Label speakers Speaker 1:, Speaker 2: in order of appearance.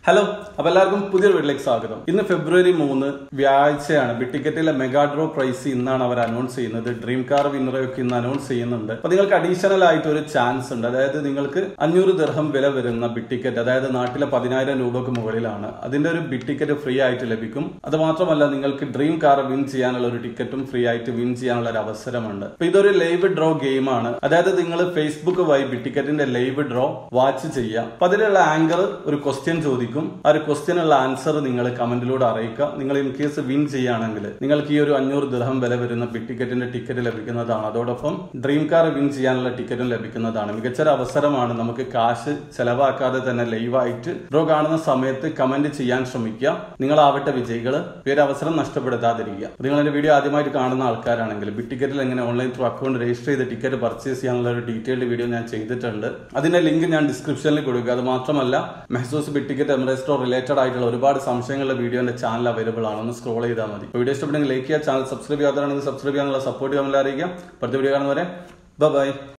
Speaker 1: hello അപ്പൊ എല്ലാവർക്കും പുതിയൊരു വീട്ടിലേക്ക് സ്വാഗതം ഇന്ന് ഫെബ്രുവരി മൂന്ന് വ്യാഴ്ചയാണ് ബിറ്റ് ടിക്കറ്റിലെ മെഗാ ഡ്രോ പ്രൈസ് ഇന്നാണ് അവർ അനൗൺസ് ചെയ്യുന്നത് ഡ്രീം കാർ വിന്നറൊക്കെ ഇന്ന് അനൗൺസ് ചെയ്യുന്നുണ്ട് അപ്പൊ നിങ്ങൾക്ക് അഡീഷണൽ ആയിട്ട് ഒരു ചാൻസ് ഉണ്ട് അതായത് നിങ്ങൾക്ക് അഞ്ഞൂറ് ദിർഹം വില വരുന്ന ബിറ്റ് ടിക്കറ്റ് അതായത് നാട്ടിലെ പതിനായിരം രൂപക്ക് മുകളിലാണ് അതിന്റെ ഒരു ബിറ്റ് ടിക്കറ്റ് ഫ്രീ ആയിട്ട് ലഭിക്കും അത് മാത്രമല്ല നിങ്ങൾക്ക് ഡ്രീം കാർ വിൻ ചെയ്യാനുള്ള ഒരു ടിക്കറ്റും ഫ്രീ ആയിട്ട് വിൻ ചെയ്യാനുള്ള ഒരു അവസരമുണ്ട് അപ്പൊ ഇതൊരു ലൈവ് ഡ്രോ ഗെയിമാണ് അതായത് നിങ്ങൾ ഫേസ്ബുക്ക് വഴി ബിറ്റ് ടിക്കറ്റിന്റെ ലൈവ് ഡ്രോ വാച്ച് ചെയ്യാം അപ്പൊ അതിലുള്ള ആങ്കർ ഒരു ക്വസ്റ്റ്യൻ ചോദിക്കും ആ ഒരു ക്വസ്റ്റ്യനുള്ള ആൻസർ നിങ്ങൾ കമന്റിലൂടെ അറിയിക്കുക നിങ്ങൾ ഇൻ കേസ് വിൻ ചെയ്യുകയാണെങ്കിൽ നിങ്ങൾക്ക് ഈ ഒരു അഞ്ഞൂറ് ദിർഹം വില വരുന്ന ബിറ്റ് ടിക്കറ്റിന്റെ ടിക്കറ്റ് ലഭിക്കുന്നതാണ് അതോടൊപ്പം ഡ്രീം കാർ വിൻ ചെയ്യാനുള്ള ടിക്കറ്റും ലഭിക്കുന്നതാണ് മികച്ചൊരു അവസരമാണ് നമുക്ക് കാശ് ചെലവാക്കാതെ തന്നെ ലൈവായിട്ട് ഡ്രോ കാണുന്ന സമയത്ത് കമന്റ് ചെയ്യാൻ ശ്രമിക്കുക നിങ്ങളാവട്ടെ വിജയികൾ ഈ ഒരു അവസരം നഷ്ടപ്പെടുത്താതിരിക്കുക നിങ്ങൾ എന്റെ വീഡിയോ ആദ്യമായിട്ട് കാണുന്ന ആൾക്കാരാണെങ്കിൽ ബിറ്റ് ടിക്കറ്റിൽ എങ്ങനെ ഓൺലൈൻ ത്രൂ അക്കൗണ്ട് രജിസ്റ്റർ ചെയ്ത് ടിക്കറ്റ് പർച്ചേസ് ചെയ്യാനുള്ള ഒരു ഡീറ്റെയിൽഡ് വീഡിയോ ഞാൻ ചെയ്തിട്ടുണ്ട് അതിന്റെ ലിങ്ക് ഞാൻ ഡിസ്ക്രിപ്ഷനിൽ കൊടുക്കുക അത് മാത്രമല്ല മെഹസൂസ് ബിറ്റ് ടിക്കറ്റ് എമറേസ്റ്റോ റിലേറ്റഡ് ആയിട്ടുള്ള ഒരുപാട് സംശയങ്ങളുടെ വീഡിയോ എന്റെ ചാനൽ അവൈലബിൾ ആണ് ഒന്ന് സ്ക്രോൾ ചെയ്താൽ മതി വീഡിയോ ഇഷ്ടപ്പെട്ടെങ്കിൽ ലൈക്ക് ചെയ്യുക ചാനൽ സബ്സ്ക്രൈബ് ചെയ്യാത്തതാണെങ്കിൽ സബ്സ്ക്രൈബ് ചെയ്യാനുള്ള സപ്പോർട്ട് ചെയ്യാൻ അറിയിക്കാം അടുത്ത വീഡിയോ കാണുന്നവരെ ബൈ